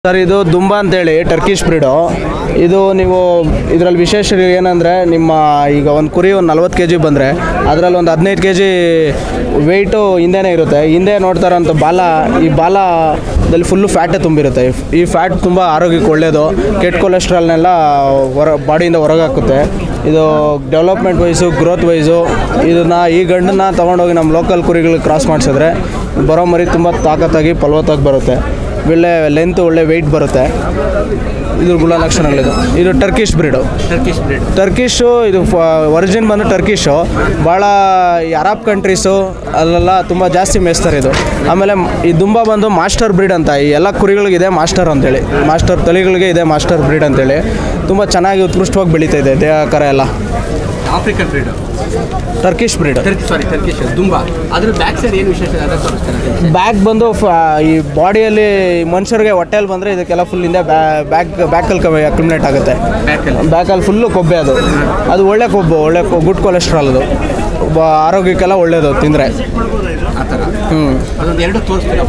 Sir ಇದು ದುಂಬಾ ಅಂತೇಳಿ Turkish breed ಇದು ನೀವು ಇದರಲ್ಲಿ ವಿಶೇಷ ಏನಂದರೆ ನಿಮ್ಮ ಈಗ ಒಂದು ಕುರಿ ಒಂದು ನಲ್ವತ್ತು ಕೆ ಜಿ ಬಂದರೆ ಅದರಲ್ಲಿ ಒಂದು ಹದಿನೈದು ಕೆ ಜಿ ವೆಯ್ಟು ಹಿಂದೆನೇ ಇರುತ್ತೆ ಹಿಂದೆ ನೋಡ್ತಾರಂತ ಬಾಲ ಈ ಬಾಲದಲ್ಲಿ ಫುಲ್ಲು ಫ್ಯಾಟೇ ತುಂಬಿರುತ್ತೆ ಈ- ಈ ಫ್ಯಾಟ್ ತುಂಬ ಆರೋಗ್ಯಕ್ಕೆ ಒಳ್ಳೆಯದು ಕೆಟ್ಟ ಕೊಲೆಸ್ಟ್ರಾಲ್ನೆಲ್ಲ ಹೊರ ಬಾಡಿಯಿಂದ ಹೊರಗೆ ಹಾಕುತ್ತೆ ಇದು ಡೆವಲಪ್ಮೆಂಟ್ ವೈಸು ಗ್ರೋತ್ ವೈಸು ಇದನ್ನು ಈ ಗಂಡನ್ನ ತೊಗೊಂಡೋಗಿ ನಮ್ಮ ಲೋಕಲ್ ಕುರಿಗಳಿಗೆ ಕ್ರಾಸ್ ಮಾಡಿಸಿದ್ರೆ ಬರೋ ಮರಿ ತುಂಬ ತಾಕತ್ತಾಗಿ ಫಲವತ್ತಾಗಿ ಬರುತ್ತೆ ಒಳ್ಳೆ ಲೆಂತ್ ಒಳ್ಳೆ ವೆಯ್ಟ್ ಬರುತ್ತೆ ಇದು ಗುಣಲಕ್ಷಣಗಳಿದು ಇದು Turkish breed Turkish breed Turkish ಇದು ಒರಿಜಿನ್ ಬಂದು ಟರ್ಕಿಶು ಭಾಳ ಈ ಅರಬ್ ಕಂಟ್ರೀಸು ಅಲ್ಲೆಲ್ಲ ತುಂಬ ಜಾಸ್ತಿ ಮೇಯಿಸ್ತಾರೆ ಇದು ಆಮೇಲೆ ಮ್- ಈ ದುಂಬ ಬಂದು ಮಾಸ್ಟರ್ ಬ್ರೀಡ್ ಅಂತ ಈ ಎಲ್ಲ ಕುರಿಗಳಿಗಿದೆ ಮಾಸ್ಟರ್ ಅಂತೇಳಿ ಮಾಸ್ಟರ್ ತಳಿಗಳಿಗೆ ಇದೆ ಮಾಸ್ಟರ್ ಬ್ರೀಡ್ ಅಂತೇಳಿ ತುಂಬ ಚೆನ್ನಾಗಿ ಉತ್ಕೃಷ್ಟವಾಗಿ ಬೆಳೀತಾ ಇದೆ ದೇಹಕರ ಎಲ್ಲ African breed Turkish breed Turkey sorry Turkish ದುಂಬಾ ಅದ್ರ ಬ್ಯಾಕ್ ಸೈಡ್ ಏನು ವಿಶೇಷ ಅದ ತೋರಿಸ್ತೇನೆ ಬ್ಯಾಕ್ ಬಂದು ಫ- ಈ ಬಾಡಿಯಲ್ಲಿ ಮನುಷ್ಯರಿಗೆ ಹೊಟ್ಟೆಯಲ್ಲಿ ಬಂದರೆ ಇದಕ್ಕೆಲ್ಲ ಫುಲ್ ಹಿಂದೆ ಬ್ಯಾಕ್ ಬ್ಯಾಕಲ್ಲಿ ಅಕ್ಯುಮಿನೇಟ್ ಆಗುತ್ತೆ ಬ್ಯಾಕಲ್ಲಿ ಬ್ಯಾಕಲ್ಲಿ ಫುಲ್ಲು ಕೊಬ್ಬೆ ಅದು ಅದು ಒಳ್ಳೆ ಕೊಬ್ಬು ಒಳ್ಳೆ ಕೊ- ಗುಡ್ ಕೊಲೆಸ್ಟ್ರಾಲ್ ಅದು ಬ- ಆರೋಗ್ಯಕ್ಕೆಲ್ಲ ಒಳ್ಳೆಯದು ತಿಂದರೆ ಆ ಥರ ಹ್ಞೂ ಅದೊಂದು ಎರಡು ತೋರಿಸ್ತೀನಿ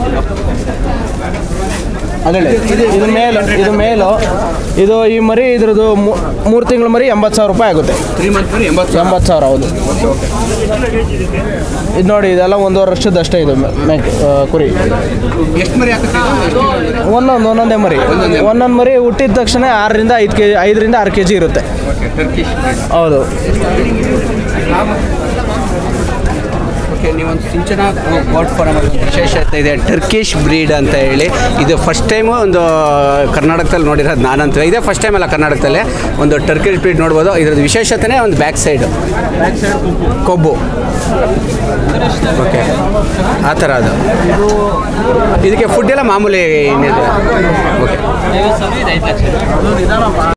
ಅದೇ ಇದು ಮೇಲು ಇದು ಮೇಲು ಇದು ಈ ಮರಿ ಇದ್ರದ್ದು ಮೂರು ತಿಂಗಳ ಮರಿ ಎಂಬತ್ತು ಸಾವಿರ ರೂಪಾಯಿ ಆಗುತ್ತೆ ತ್ರೀ ಮಂತ್ ಬರೀ ಎಂಬತ್ತು ಸಾವಿರ ಎಂಬತ್ತು ಸಾವಿರ ಹೌದು ಇದು ನೋಡಿ ಇದೆಲ್ಲ ಒಂದೂವರೆ ವರ್ಷದ ಅಷ್ಟೇ ಇದು ಮೆ- ಮೇಕೆ ಆ, ಕುರಿ ಎಷ್ಟು ಮರಿ ಹಾಕುತ್ತೆ ಇದು? ಒಂದೊಂದು ಒಂದೊಂದೇ ಮರಿ ಒಂದೊಂದು ಮರಿ ಹುಟ್ಟಿದ ತಕ್ಷಣ ಆರರಿಂದ ಐದು ಕೆ ಜಿ ಐದರಿಂದ ಆರು ಕೆ ಜಿ ಇರುತ್ತೆ ಓಕೆ ಟರ್ಕಿಶ್ ಬ್ರೀಡ್ ಹೌದು ಓಕೆ ನೀವೊಂದು ಸಿಂಚನ ಗೋಟ್ ಫಾರಮ್ ಅಲ್ಲಿ ಒಂದು ವಿಶೇಷತೆ ಇದೆ ಟರ್ಕಿಶ್ ಬ್ರೀಡ್ ಅಂತ ಹೇಳಿ ಇದು ಫಸ್ಟ್ ಟೈಮು ಒಂದು ಕರ್ನಾಟಕದಲ್ಲಿ ನೋಡಿರೋದು ನಾನಂತೂ ಇದೇ ಫಸ್ಟ್ ಟೈಮ್ ಅಲ್ಲ ಕರ್ನಾಟಕದಲ್ಲಿ ಒಂದು ಟರ್ಕಿಶ್ ಬ್ರೀಡ್ ನೋಡ್ಬೋದು ಇದ್ರದ್ದು ವಿಶೇಷತೆನೇ ಒಂದು ಬ್ಯಾಕ್ ಸೈಡು ಕೊಬ್ಬು ಓಕೆ ಆ ಥರ ಅದು ಇದಕ್ಕೆ ಫುಡ್ ಎಲ್ಲ ಮಾಮೂಲಿ ಏನಿದೆ ಓಕೆ